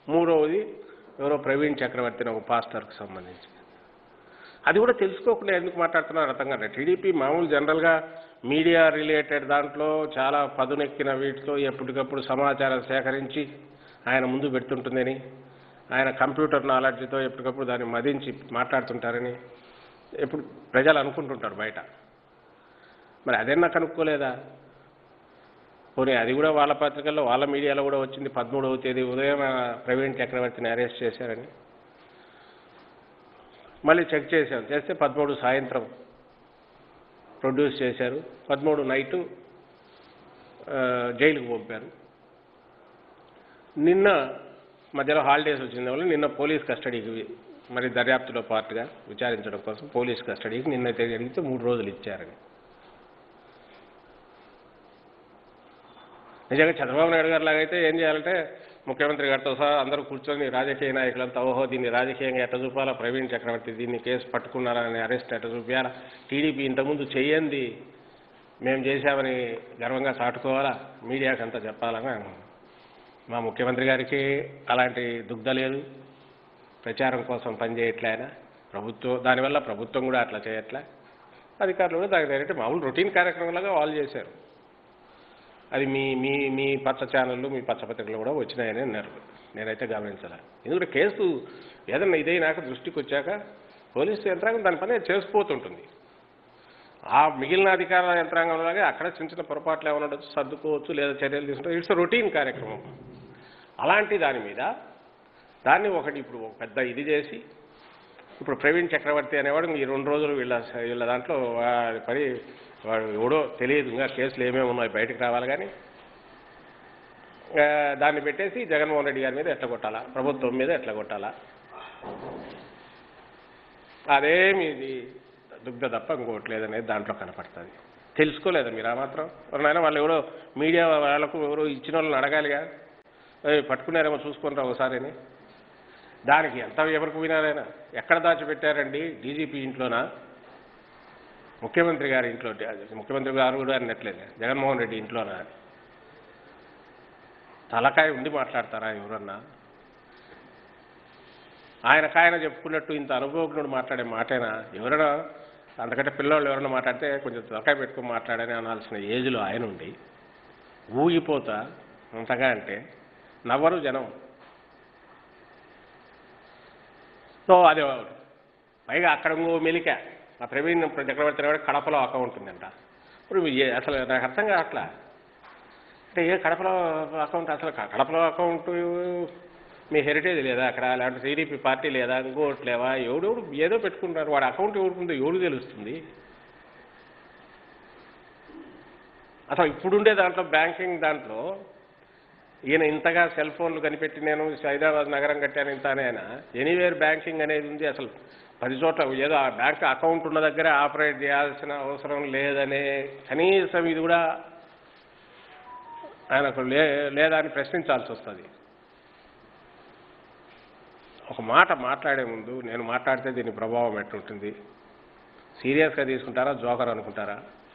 మూడవది ఎవరో ప్రవీణ్ చక్రవర్తి అని ఒక పాస్టర్కి సంబంధించి అది కూడా తెలుసుకోకుండా ఎందుకు మాట్లాడుతున్నారు అర్థం కాదు టీడీపీ మామూలు జనరల్గా మీడియా రిలేటెడ్ దాంట్లో చాలా పదునెక్కిన వీటితో ఎప్పటికప్పుడు సమాచారం సేకరించి ఆయన ముందు పెడుతుంటుందని ఆయన కంప్యూటర్ నాలెడ్జ్తో ఎప్పటికప్పుడు దాన్ని మదించి మాట్లాడుతుంటారని ఎప్పుడు ప్రజలు అనుకుంటుంటారు బయట మరి అదన్నా కనుక్కోలేదా పోనీ అది కూడా వాళ్ళ పత్రికల్లో వాళ్ళ మీడియాలో కూడా వచ్చింది పదమూడవ తేదీ ఉదయం ఆ ప్రవీణ్ చక్రవర్తిని అరెస్ట్ చేశారని మళ్ళీ చెక్ చేశాం చేస్తే పదమూడు సాయంత్రం ప్రొడ్యూస్ చేశారు పదమూడు నైటు ఆ, జైలుకు పంపారు నిన్న మధ్యలో హాలిడేస్ వచ్చింది వల్ల నిన్న పోలీస్ కస్టడీకి మరి దర్యాప్తులో పార్ట్గా విచారించడం కోసం పోలీస్ కస్టడీకి నిన్న జరిగితే మూడు రోజులు ఇచ్చారని నిజంగా చంద్రబాబు నాయుడు గారు లాగైతే ఏం చేయాలంటే ముఖ్యమంత్రి గారితో సహా అందరూ కూర్చొని రాజకీయ నాయకులంతా ఓహో దీన్ని రాజకీయంగా ఎట్ట చూపాలా ప్రవీణ్ చక్రవర్తి దీన్ని కేసు పట్టుకున్నారని అరెస్ట్ ఎట్ట చూపించాలా టీడీపీ ఇంతకుముందు చెయ్యంది మేము చేశామని గర్వంగా చాటుకోవాలా మీడియాకి అంతా చెప్పాలని మా ముఖ్యమంత్రి గారికి అలాంటి దుగ్ధ లేదు ప్రచారం కోసం పనిచేయట్లే ఆయన ప్రభుత్వం దానివల్ల ప్రభుత్వం కూడా అట్లా చేయట్లే అధికారులు కూడా దానికి డైరెక్ట్ మామూలు రొటీన్ కార్యక్రమంలాగా వాళ్ళు చేశారు అది మీ మీ మీ పచ్చ ఛానళ్ళు మీ పచ్చ పత్రికలు కూడా వచ్చినాయని అన్నారు నేనైతే గమనించాల ఎందుకంటే కేసు ఏదన్నా ఇదైనాక దృష్టికి వచ్చాక పోలీసు యంత్రాంగం దాని పని అది చేసిపోతుంటుంది ఆ మిగిలిన అధికార యంత్రాంగంలాగే అక్కడ చిన్న చిన్న పొరపాట్లు ఏమైనా ఉండొచ్చు సర్దుకోవచ్చు లేదా చర్యలు తీసుకుంటే ఇట్స్ రొటీన్ కార్యక్రమం అలాంటి దాని మీద దాన్ని ఒకటి ఇప్పుడు ఒక పెద్ద ఇది చేసి ఇప్పుడు ప్రవీణ్ చక్రవర్తి అనేవాడు ఈ రెండు రోజులు వీళ్ళ వీళ్ళ దాంట్లో వాడి పని వాడు ఎవడో తెలియదు ఇంకా కేసులు ఏమేమి ఉన్నాయి బయటకు రావాలి కానీ ఆ, దాన్ని పెట్టేసి జగన్మోహన్ రెడ్డి గారి మీద ఎట్లా కొట్టాలా ప్రభుత్వం మీద ఎట్లా కొట్టాలా అదేమి ఇది దుగ్ధ తప్ప ఇంకోటి లేదనేది దాంట్లో కనపడుతుంది తెలుసుకోలేదా మీరు ఆ మాత్రం ఎవరినైనా వాళ్ళు ఎవరో మీడియా వాళ్ళకు ఎవరో ఇచ్చిన వాళ్ళని అడగాలిగా "ఏయ్, పట్టుకున్నారేమో చూసుకుంటా ఒకసారిని దానికి ఎంత ఎవరికి పోయినారైనా ఎక్కడ దాచిపెట్టారండి డీజీపీ ఇంట్లోనా ముఖ్యమంత్రి గారి ఇంట్లో ముఖ్యమంత్రి గారు కూడా అన్నట్లేదు జగన్మోహన్ రెడ్డి ఇంట్లోనా తలకాయ ఉండి మాట్లాడతారా ఎవరన్నా ఆయనకాయన చెప్పుకున్నట్టు ఇంత అనుభవజ్ఞుడు మాట్లాడే మాటేనా ఎవరైనా అంతకంటే పిల్లలు ఎవరైనా మాట్లాడితే కొంచెం తలకాయ పెట్టుకుని మాట్లాడని అనాల్సిన ఏజ్లో ఆయన ఉండి ఊగిపోతా అంతగా అంటే నవ్వరు జనం సో అది పైగా అక్కడ ఇంకో మెలిక ఆ ప్రవీణ్ చక్రవర్తి అనేవాడు కడపలో అకౌంట్ ఉందంట ఇప్పుడు ఏ- అసలు నాకు అర్థం కావట్లా అంటే ఏ కడపలో అకౌంట్ అసలు క- కడపలో అకౌంట్ మీ హెరిటేజ్ లేదా అక్కడ లేదంటే టీడీపీ పార్టీ లేదా ఇంకోటి లేవా ఎవడెవడు ఏదో పెట్టుకుంటారు వాడి అకౌంట్ ఎవడుకుందో ఎవడు తెలుస్తుంది అసలు ఇప్పుడుండే దాంట్లో బ్యాంకింగ్ దాంట్లో ఈయన ఇంతగా సెల్ ఫోన్లు కనిపెట్టి నేను హైదరాబాద్ నగరం కట్టాను ఇంత అని ఆయన ఎనీవేర్ బ్యాంకింగ్ అనేది ఉంది అసలు పది చోట్ల ఏదో ఆ బ్యాంక్ అకౌంట్ ఉన్న దగ్గర ఆపరేట్ చేయాల్సిన అవసరం లేదనే కనీసం ఇది కూడా ఆయనకు లే లేదా అని ప్రశ్నించాల్సి వస్తుంది ఒక మాట మాట్లాడే ముందు నేను మాట్లాడితే దీని ప్రభావం ఎట్లుంటుంది సీరియస్గా తీసుకుంటారా జోకర్ అనుకుంటారా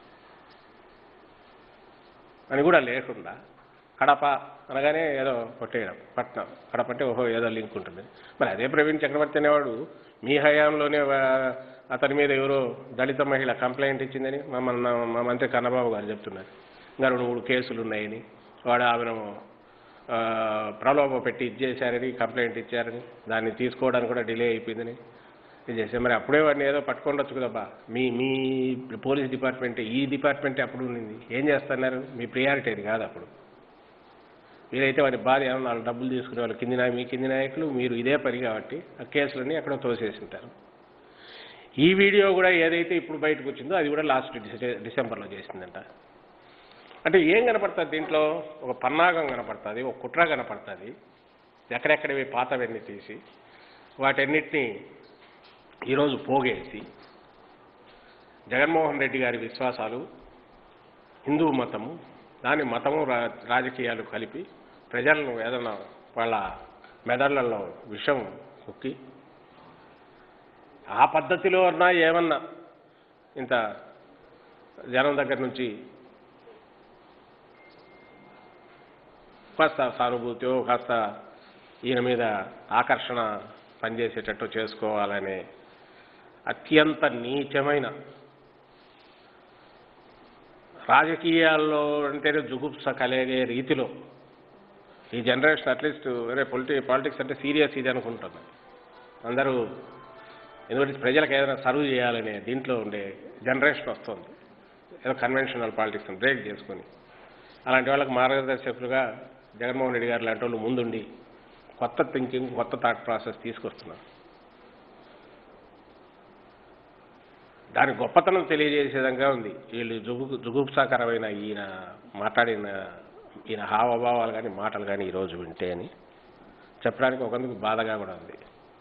అని కూడా లేకుండా కడప అనగానే ఏదో కొట్టేయడం పట్నం కడప అంటే ఓహో ఏదో లింక్ ఉంటుంది మరి అదే ప్రవీణ్ చక్రవర్తి అనేవాడు మీ హయాంలోనే వా- అతని మీద ఎవరో దళిత మహిళ కంప్లైంట్ ఇచ్చిందని మా మన మా మంత్రి కన్నబాబు గారు చెప్తున్నారు ఇంకా రెండు మూడు కేసులు ఉన్నాయని వాడు ఆమెను ఆ, ప్రలోభ పెట్టి ఇచ్చేశారని కంప్లైంట్ ఇచ్చారని దాన్ని తీసుకోవడానికి కూడా డిలే అయిపోయిందని ఇది చేశారు మరి అప్పుడే వాడిని ఏదో పట్టుకోండొచ్చు కదబ్బా మీ మీ పోలీస్ డిపార్ట్మెంట్ ఈ డిపార్ట్మెంట్ అప్పుడు ఉండింది ఏం చేస్తున్నారు మీ ప్రియారిటీ అది కాదు అప్పుడు మీరైతే వారి భార్య ఏమన్నా వాళ్ళు డబ్బులు తీసుకునే వాళ్ళు కింది నాయ- మీ కింది నాయకులు మీరు ఇదే పని కాబట్టి ఆ కేసులన్నీ ఎక్కడో తోసేసి ఉంటారు ఈ వీడియో కూడా ఏదైతే ఇప్పుడు బయటకు వచ్చిందో అది కూడా లాస్ట్ డిసె- డిసెంబర్లో చేసిందంట అంటే ఏం కనపడుతుంది దీంట్లో ఒక పన్నాగం కనపడుతుంది ఒక కుట్ర కనపడుతుంది ఎక్కడెక్కడివి పాతవన్నీ తీసి వాటన్నిటినీ ఈరోజు పోగేసి జగన్మోహన్ రెడ్డి గారి విశ్వాసాలు హిందూ మతము దాని మతము రా- రాజకీయాలు కలిపి ప్రజలను ఏదైనా వాళ్ళ మెదళ్లలో విషం కుక్కి ఆ పద్ధతిలో అన్నా ఏమన్నా ఇంత జనం దగ్గర నుంచి కాస్త సానుభూతియో కాస్త ఈయన మీద ఆకర్షణ పనిచేసేటట్టు చేసుకోవాలనే అత్యంత నీచమైన రాజకీయాల్లో అంటేనే జుగుప్స కలిగే రీతిలో ఈ జనరేషన్ అట్లీస్ట్ వేరే పొలిటి పాలిటిక్స్ అంటే సీరియస్ ఇది అనుకుంటుంది అందరూ ఎందుకంటే ప్రజలకు ఏదైనా సర్వ్ చేయాలనే దీంట్లో ఉండే జనరేషన్ వస్తుంది ఏదో కన్వెన్షనల్ పాలిటిక్స్ బ్రేక్ చేసుకొని అలాంటి వాళ్ళకి మార్గదర్శకులుగా జగన్మోహన్ రెడ్డి గారు లాంటి వాళ్ళు ముందుండి కొత్త థింకింగ్ కొత్త థాట్ ప్రాసెస్ తీసుకొస్తున్నారు దాని గొప్పతనం తెలియజేసే విధంగా ఉంది వీళ్ళు జుగు జుగుప్సాకరమైన ఈయన మాట్లాడిన ఈయన హావభావాలు కానీ మాటలు కానీ ఈరోజు వింటే అని చెప్పడానికి ఒకందుకు బాధగా కూడా ఉంది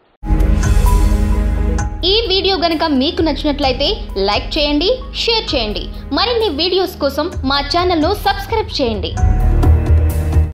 ఈ వీడియో గనుక మీకు నచ్చినట్లయితే లైక్ చేయండి షేర్ చేయండి మరిన్ని వీడియోస్ కోసం మా ఛానల్ను సబ్స్క్రైబ్ చేయండి